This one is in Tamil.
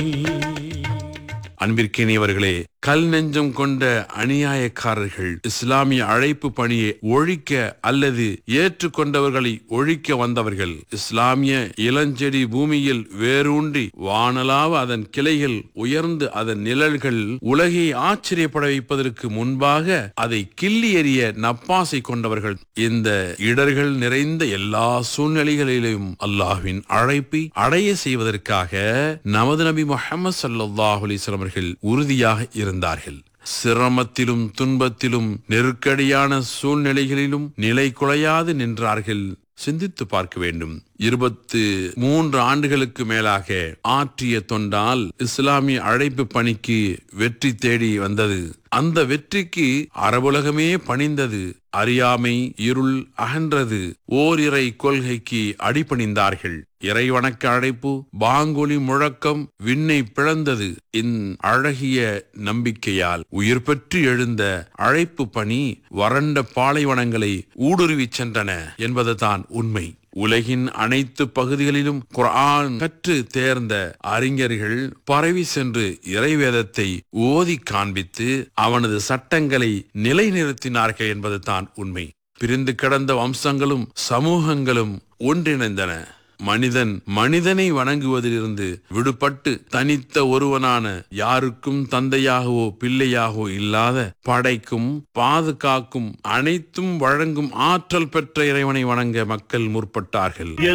அன்பிற்கினியவர்களே கல் நெஞ்சம் கொண்ட அநியாயக்காரர்கள் இஸ்லாமிய அழைப்பு பணியை ஒழிக்க அல்லது ஏற்றுக்கொண்டவர்களை ஒழிக்க வந்தவர்கள் இஸ்லாமிய இளஞ்செடி பூமியில் வேரூன்றி வானலாவ அதன் கிளைகள் உயர்ந்து அதன் நிழல்கள் உலகை ஆச்சரியப்பட வைப்பதற்கு முன்பாக அதை கிள்ளி எறிய நப்பாசை கொண்டவர்கள் இந்த இடர்கள் நிறைந்த எல்லா சூழ்நிலைகளிலும் அல்லாஹ்வின் அழைப்பை அடைய செய்வதற்காக நமது நபி முஹம்மது ஸல்லல்லாஹு அலைஹி வஸல்லம் அவர்கள் உறுதியாக இருந்தார்கள் சிரமத்திலும் துன்பத்திலும் நெருக்கடியான சூழ்நிலைகளிலும் நிலை குலையாது நின்றார்கள் சிந்தித்து பார்க்க வேண்டும் இருபத்து மூன்று ஆண்டுகளுக்கு மேலாக ஆற்றிய தொண்டால் இஸ்லாமிய அழைப்பு பணிக்கு வெற்றி தேடி வந்தது அந்த வெற்றிக்கு அரபுலகமே பணிந்தது அறியாமை இருள் அகன்றது ஓரிரை கொள்கைக்கு அடிபணிந்தார்கள் இறை வணக்க அழைப்பு பாங்கொலி முழக்கம் விண்ணை பிளந்தது இந் அழகிய நம்பிக்கையால் உயிர் பெற்று எழுந்த அழைப்பு பணி வறண்ட பாலைவனங்களை ஊடுருவிச் சென்றன என்பதுதான் உண்மை உலகின் அனைத்து பகுதிகளிலும் குர்ஆன் கற்று தேர்ந்த அறிஞர்கள் பரவி சென்று இறைவேதத்தை ஓதி காண்பித்து அவனது சட்டங்களை நிலைநிறுத்தினார்கள் என்பதுதான் உண்மை பிரிந்து கிடந்த வம்சங்களும் சமூகங்களும் ஒன்றிணைந்தன மனிதன் மனிதனை வணங்குவதிலிருந்து விடுபட்டு தனித்த ஒருவனான யாருக்கும் தந்தையாகவோ பிள்ளையாகவோ இல்லாத படைக்கும் பாதுகாக்கும் அனைத்தும் வழங்கும் ஆற்றல் பெற்ற இறைவனை வணங்க மக்கள் முற்பட்டார்கள்